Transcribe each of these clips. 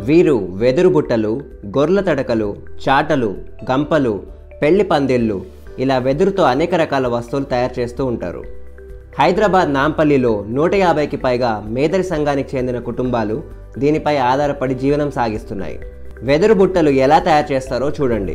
వీరు వెదురు బుట్టలు గొర్రెల తడకలు చాటలు గంపలు పెళ్లి పందిళ్ళు ఇలా వెదురుతో అనేక రకాల వస్తువులు తయారు చేస్తూ ఉంటారు హైదరాబాద్ నాంపల్లిలో నూట యాభైకి పైగా మేదరి సంఘానికి చెందిన కుటుంబాలు దీనిపై ఆధారపడి జీవనం సాగిస్తున్నాయి వెదురు బుట్టలు ఎలా తయారు చేస్తారో చూడండి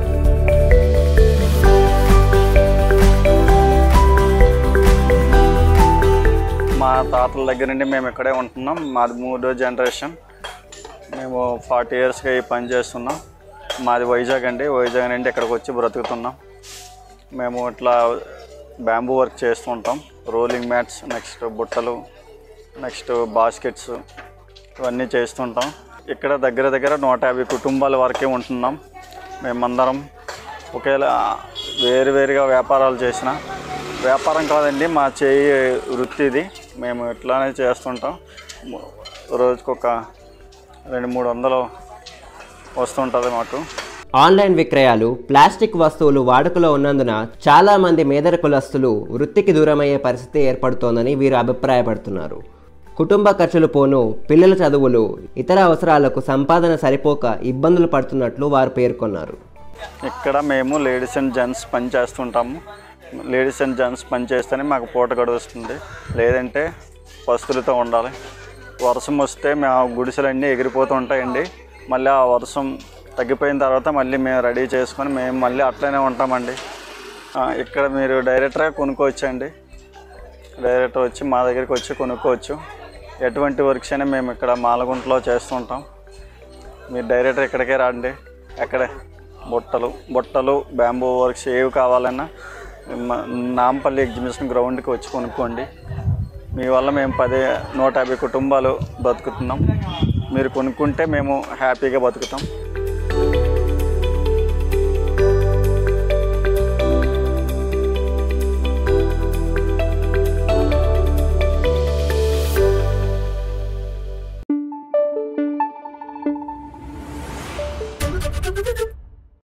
మా తాతల దగ్గర నుండి మేము ఇక్కడే ఉంటున్నాం మాది మూడో జనరేషన్ మేము ఫార్టీ ఇయర్స్గా ఈ పని చేస్తున్నాం మాది వైజాగ్ అండి వైజాగ్ నుండి ఇక్కడికి వచ్చి బ్రతుకుతున్నాం మేము ఇట్లా బ్యాంబూ వర్క్ చేస్తుంటాం రోలింగ్ మ్యాట్స్ నెక్స్ట్ బుట్టలు నెక్స్ట్ బాస్కెట్స్ ఇవన్నీ చేస్తుంటాం ఇక్కడ దగ్గర దగ్గర నూట యాభై కుటుంబాల వరకే ఉంటున్నాం మేమందరం ఒకేలా వేరు వేరుగా వ్యాపారాలు చేసిన వ్యాపారం కాదండి మా చేయి వృత్తి ఇది మేము ఇట్లానే చేస్తుంటాం రోజుకొక రెండు మూడు వందలు వస్తుంటుంది మాకు ఆన్లైన్ విక్రయాలు ప్లాస్టిక్ వస్తువులు వాడుకలో ఉన్నందున చాలా మంది మేదర కులస్తులు వృత్తికి దూరమయ్యే పరిస్థితి ఏర్పడుతోందని వీరు అభిప్రాయపడుతున్నారు కుటుంబ ఖర్చులు పోను పిల్లల చదువులు ఇతర అవసరాలకు సంపాదన సరిపోక ఇబ్బందులు పడుతున్నట్లు వారు పేర్కొన్నారు ఇక్కడ మేము లేడీస్ అండ్ జెంట్స్ పని చేస్తుంటాము లేడీస్ అండ్ జెంట్స్ పని చేస్తేనే మాకు పూట గడుస్తుంది లేదంటే పస్తులతో ఉండాలి వర్షం వస్తే మేము గుడిసెలన్నీ ఎగిరిపోతూ ఉంటాయండి మళ్ళీ ఆ వర్షం తగ్గిపోయిన తర్వాత మళ్ళీ మేము రెడీ చేసుకొని మేము మళ్ళీ అట్లనే ఉంటామండి ఆ, ఇక్కడ మీరు డైరెక్ట్గా కొనుక్కోవచ్చండి డైరెక్ట్ వచ్చి మా దగ్గరికి వచ్చి కొనుక్కోవచ్చు ఎటువంటి వర్క్స్ అయినా మేము ఇక్కడ మాలగుంటలో చేస్తుంటాం మీరు డైరెక్ట్ ఇక్కడికే రండి ఎక్కడే బుట్టలు బుట్టలు బ్యాంబూ వర్క్స్ ఏవి కావాలన్నా మ- నాంపల్లి ఎగ్జిబిషన్ గ్రౌండ్కి వచ్చి కొనుక్కోండి మీ వల్ల మేము పదే నూట యాభై కుటుంబాలు బతుకుతున్నాం మీరు కొనుక్కుంటే మేము హ్యాపీగా బతుకుతాం